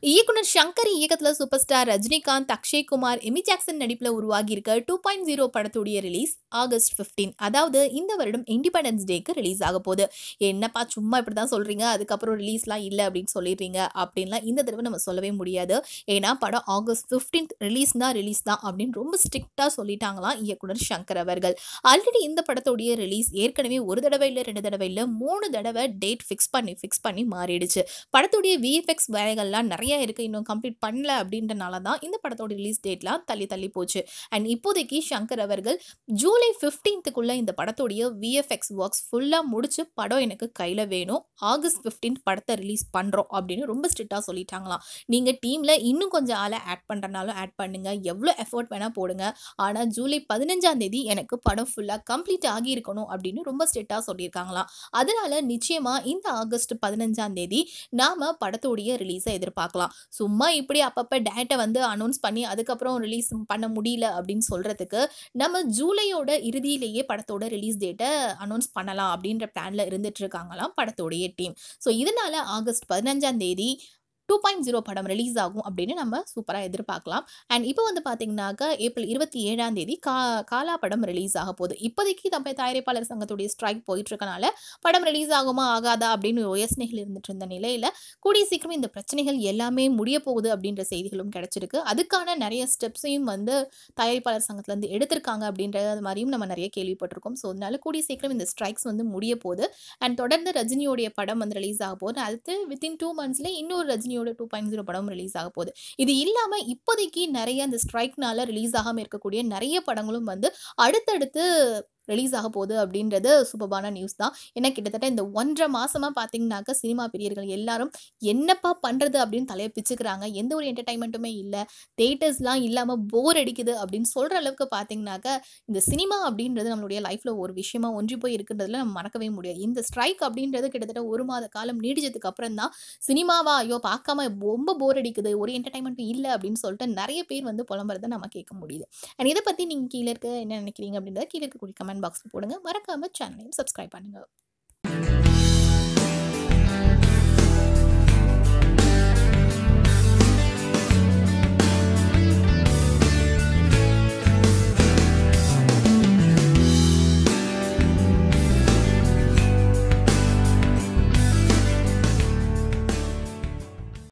இயக்குனர் ஷங்கர் இயக்கத்துல super star Rajinikanth Akshay Kumar Amy Jackson நடிப்புல உருவாகி இருக்க டூ பாயிண்ட் ஜீரோ படத்துடைய ரிலீஸ் ஆகஸ்ட் 15 அதாவது இந்த வருடம் இண்டிபெண்டன்ஸ் டேக்கு ரிலீஸ் ஆக போகுது என்னப்பா சும்மா இப்படி தான் சொல்றீங்க அதுக்கப்புறம் ரிலீஸ்லாம் இல்லை அப்படின்னு சொல்லிடுறீங்க அப்படின்லாம் இந்த தடவை நம்ம சொல்லவே முடியாது ஏன்னா படம் ஆகஸ்ட் 15th ரிலீஸ் தான் ரிலீஸ் தான் அப்படின்னு ரொம்ப ஸ்ட்ரிக்டாக சொல்லிட்டாங்களாம் இயக்குனர் ஷங்கர் அவர்கள் ஆல்ரெடி இந்த படத்துடைய ரிலீஸ் ஏற்கனவே ஒரு தடவை இல்லை ரெண்டு தடவை இல்லை மூணு தடவை டேட் ஃபிக்ஸ் பண்ணி ஃபிக்ஸ் பண்ணி மாறிடுச்சு படத்துடைய விஎஃப்எக்ஸ் வேலைகள்லாம் நிறைய இருக்குது இன்னும் கம்ப்ளீட் பண்ணல அப்படின்றனால தான் இந்த படத்தோட ரிலீஸ் டேட்லாம் தள்ளி தள்ளி போச்சு அண்ட் இப்போதைக்கு ஷங்கர் அவர்கள் ஜூலை ஃபிஃப்டீன்த்துக்குள்ளே இந்த படத்துடைய விஎஃப்எக்ஸ் ஒர்க்ஸ் ஃபுல்லாக முடிச்சு படம் எனக்கு கையில் வேணும் ஆகஸ்ட் 15 படத்தை ரிலீஸ் பண்ணுறோம் அப்படின்னு ரொம்ப ஸ்ட்ரிக்டாக சொல்லிட்டாங்களாம் நீங்கள் டீமில் இன்னும் கொஞ்சம் ஆளை ஆட் பண்ணுறனாலும் ஆட் பண்ணுங்க எவ்வளோ எஃபோர்ட் வேணால் போடுங்க ஆனால் ஜூலை பதினஞ்சாம் தேதி எனக்கு படம் ஃபுல்லாக கம்ப்ளீட் ஆகியிருக்கணும் அப்படின்னு ரொம்ப ஸ்ட்ரிக்டாக சொல்லியிருக்காங்களாம் அதனால நிச்சயமாக இந்த ஆகஸ்ட் பதினஞ்சாம் தேதி நாம படத்துடைய ரிலீஸை எதிர்பார்க்கலாம் சும்மா இப்படி அப்பப்போ டேட்டை வந்து அனௌன்ஸ் பண்ணி அதுக்கப்புறம் ரிலீஸ் பண்ண முடியல அப்படின்னு சொல்கிறதுக்கு நம்ம ஜூலையோட இறுதியிலேயே படத்தோட ரிலீஸ் டேட்டை அனௌன்ஸ் பண்ணலாம் அப்படின்ற பிளானில் இருந்துட்டு இருக்காங்களாம் படத்தோடைய டீம் ஸோ இதனால ஆகஸ்ட் பதினஞ்சாம் தேதி டூ பாயிண்ட் ஜீரோ படம் ரிலீஸ் ஆகும் அப்படின்னு நம்ம சூப்பராக எதிர்பார்க்கலாம் அண்ட் இப்போ வந்து பார்த்தீங்கன்னாக்கா ஏப்ரல் இருபத்தி ஏழாம் தேதி கா காலா படம் ரிலீஸ் ஆக போகுது இப்போதைக்கு நம்ம தயாரிப்பாளர் சங்கத்துடைய ஸ்ட்ரைக் போயிட்டு இருக்கனால படம் ரிலீஸ் ஆகுமா ஆகாதா அப்படின்னு யோசனைகள் இருந்துட்டு இருந்த நிலையில் கூடிய சீக்கிரம் இந்த பிரச்சனைகள் எல்லாமே முடிய போகுது அப்படின்ற செய்திகளும் கிடைச்சிருக்கு அதுக்கான நிறைய ஸ்டெப்ஸையும் வந்து தயாரிப்பாளர் சங்கத்துலேருந்து எடுத்திருக்காங்க அப்படின்றது மாதிரியும் நம்ம நிறைய கேள்விப்பட்டிருக்கோம் ஸோ அதனால கூடிய சீக்கிரம் இந்த ஸ்ட்ரைக்ஸ் வந்து முடிய போகுது அண்ட் தொடர்ந்து ரஜினியோடைய படம் வந்து ரிலீஸ் ஆக போகுது அடுத்து வித்தின் டூ மந்த்ஸ்ல இன்னொரு ரஜினியோட டூ பாயிண்ட் ஜீரோ படம் ரிலீஸ் ஆக போகுது இது இல்லாமல் இப்போதைக்கு நிறைய அந்த ஸ்ட்ரைக்னால ரிலீஸ் ஆகாமல் இருக்கக்கூடிய நிறைய படங்களும் வந்து அடுத்தடுத்து ரிலீஸ் ஆக போகுது அப்படின்றது சூப்பரான நியூஸ் தான் ஏன்னா கிட்டத்தட்ட இந்த ஒன்றரை மாசமாக பார்த்தீங்கன்னாக்கா சினிமா பிரியர்கள் எல்லாரும் என்னப்பா பண்ணுறது அப்படின்னு தலையை பிச்சுக்கிறாங்க எந்த ஒரு என்டர்டைன்மெண்ட்டுமே இல்லை தேட்டர்ஸ்லாம் இல்லாமல் போர் அடிக்குது அப்படின்னு சொல்கிற அளவுக்கு பார்த்தீங்கன்னாக்கா இந்த சினிமா அப்படின்றது நம்மளுடைய லைஃப்பில் ஒரு விஷயமா ஒன்றி போய் இருக்குன்றதுல நம்ம மறக்கவே முடியாது இந்த ஸ்ட்ரைக் அப்படின்றது கிட்டத்தட்ட ஒரு மாத காலம் நீடிச்சதுக்கு அப்புறம் தான் சினிமாவா ஐயோ பார்க்காம ரொம்ப போர் அடிக்குது ஒரு என்டர்டைன்மெண்ட்டும் இல்லை அப்படின்னு சொல்லிட்டு நிறைய பேர் வந்து புலம்புறதை நம்ம கேட்க முடியுது அண்ட் இதை பற்றி நீங்கள் கீழே இருக்க என்ன நினைக்கிறீங்க அப்படின்றத கீழே இருக்கக்கூடிய கமெண்ட் பாக்ஸில் போடுங்க மறக்காம சேனலையும் சப்ஸ்கிரைப் பண்ணுங்கள்